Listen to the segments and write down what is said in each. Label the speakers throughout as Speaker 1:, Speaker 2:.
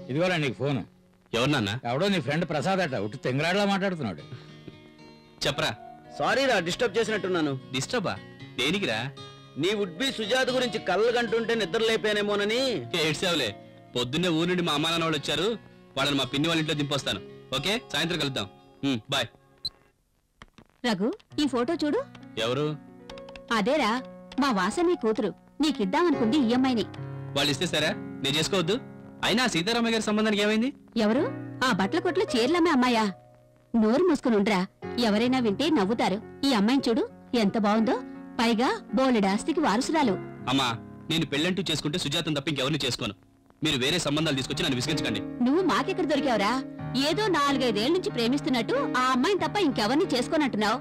Speaker 1: ఇదిగోరా నీకు ఫోను
Speaker 2: ఎవరు నాన్న
Speaker 1: ఎవడో నీ ఫ్రెండ్ ప్రసాద్ అట ఉట్టి తెంగరాడులా మాట్లాడుతున్నాడు
Speaker 2: చెప్పరా
Speaker 3: సారీ రా డిస్టర్బ్ చేసినట్టున్నాను
Speaker 2: డిస్టర్బా దేనికిరా
Speaker 3: నీ వుడ్ బి సుజాత గురించి కళ్ళు కంటుంటే నిద్ర లేపానేమోనని
Speaker 2: ఏడ్చావులే పొద్దున్నే ఊరు నుండి మా అమ్మా నాన్న వాళ్ళు వచ్చారు వాళ్ళని మా పిన్ని వాళ్ళ ఇంట్లో దింపొస్తాను ఓకే సాయంత్రం కలుద్దాం ఉమ్, బాయ్
Speaker 4: రఘు ఈ ఫోటో చూడు
Speaker 2: ఎవరు
Speaker 4: అదేరా మా వాసని కూతురు నీకిద్దామనుకుంది ఈ అమ్మాయిని
Speaker 2: వాళ్ళు ఇస్తే సరే నేను చేసుకోవద్దు అయినా సీతారామయ్య గారి సంబంధానికి ఏమైంది
Speaker 4: ఎవరు ఆ బట్టల కొట్లో చీరలమ్మే అమ్మాయా నోరు మూసుకుని ఉండ్రా ఎవరైనా వింటే నవ్వుతారు ఈ అమ్మాయిని చూడు ఎంత బాగుందో పైగా బోలెడాస్తికి వారసురాలు
Speaker 2: అమ్మా నేను పెళ్ళంటూ చేసుకుంటే సుజాతం తప్ప ఇంకెవరిని చేసుకోను మీరు వేరే సంబంధాలు తీసుకొచ్చి నన్ను విసిగించకండి
Speaker 4: నువ్వు మాకెక్కడ దొరికావురా ఏదో నాలుగైదేళ్ల నుంచి ప్రేమిస్తున్నట్టు ఆ అమ్మాయిని తప్ప ఇంకెవరిని చేసుకోనంటున్నావు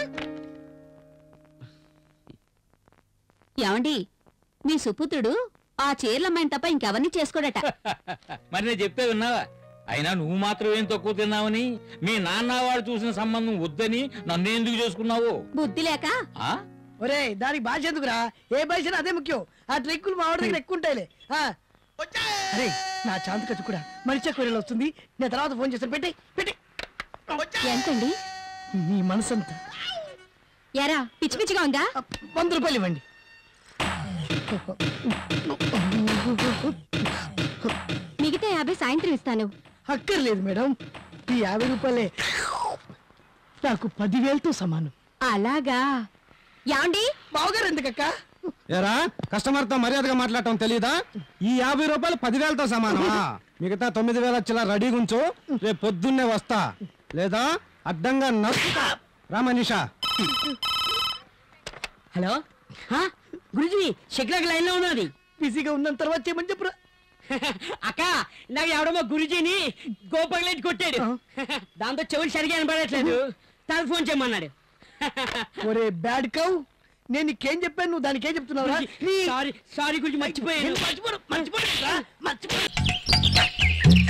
Speaker 4: ఏమండి మీ సుపుత్రుడు ఆ చీరలమ్మాయిని తప్ప ఇంకెవరిని చేసుకోడట
Speaker 1: మరి నేను చెప్పే విన్నావా అయినా నువ్వు మాత్రం ఏం తక్కువ తిన్నావని మీ నాన్న వాడు చూసిన సంబంధం వద్దని నన్ను ఎందుకు చేసుకున్నావు
Speaker 4: బుద్ధి లేక
Speaker 1: ఆ
Speaker 5: ఒరే దానికి భాష ఎందుకురా ఏ భాష అదే ముఖ్యం ఆ ట్రిక్కులు మా వాడి దగ్గర ఎక్కువ ఉంటాయిలే ఆ. అరే నా చాంత కూడా మనిషి కూరలు వస్తుంది నేను తర్వాత ఫోన్ చేస్తాను పెట్టి పెట్టి
Speaker 4: ఎంతండి
Speaker 5: నీ మనసంతా
Speaker 4: ఎరా పిచ్చి పిచ్చిగా ఉందా
Speaker 5: ఆ, వంద రూపాయలు ఇవ్వండి
Speaker 4: మిగతా యాభై సాయంత్రం ఇస్తాను
Speaker 5: అక్కర్లేదు మేడం ఈ యాభై రూపాయలే నాకు పదివేలతో సమానం
Speaker 4: అలాగా యాండి
Speaker 5: బావగారు ఎందుకక్క
Speaker 6: ఏరా కస్టమర్ తో మర్యాదగా మాట్లాడటం తెలీదా ఈ యాభై రూపాయలు పదివేలతో సమానమా మిగతా తొమ్మిది వేల చిల్ల రెడీగా ఉంచు రేపు పొద్దున్నే వస్తా లేదా అడ్డంగా నచ్చుతా రా మనీషా
Speaker 7: హలో హా? గురుజీ శక్లకి లైన్ లో ఉన్నది
Speaker 5: బిజీగా ఉన్న తర్వాత చేయమని చెప్పురా
Speaker 7: అక్క నాకు ఎవడమో గురుజీని గోపగలేటి కొట్టాడు దాంతో చెవులు సరిగా వినపడట్లేదు తనకు ఫోన్ చేయమన్నాడు
Speaker 5: ఒరే బ్యాడ్ కౌ నేను నీకేం చెప్పాను నువ్వు దానికి ఏం చెప్తున్నావురా నీ
Speaker 7: సారీ సారీ గురించి మర్చిపోయాను
Speaker 5: నేను మర్చిపోను మర్చిపోను రా, మర్చిపోను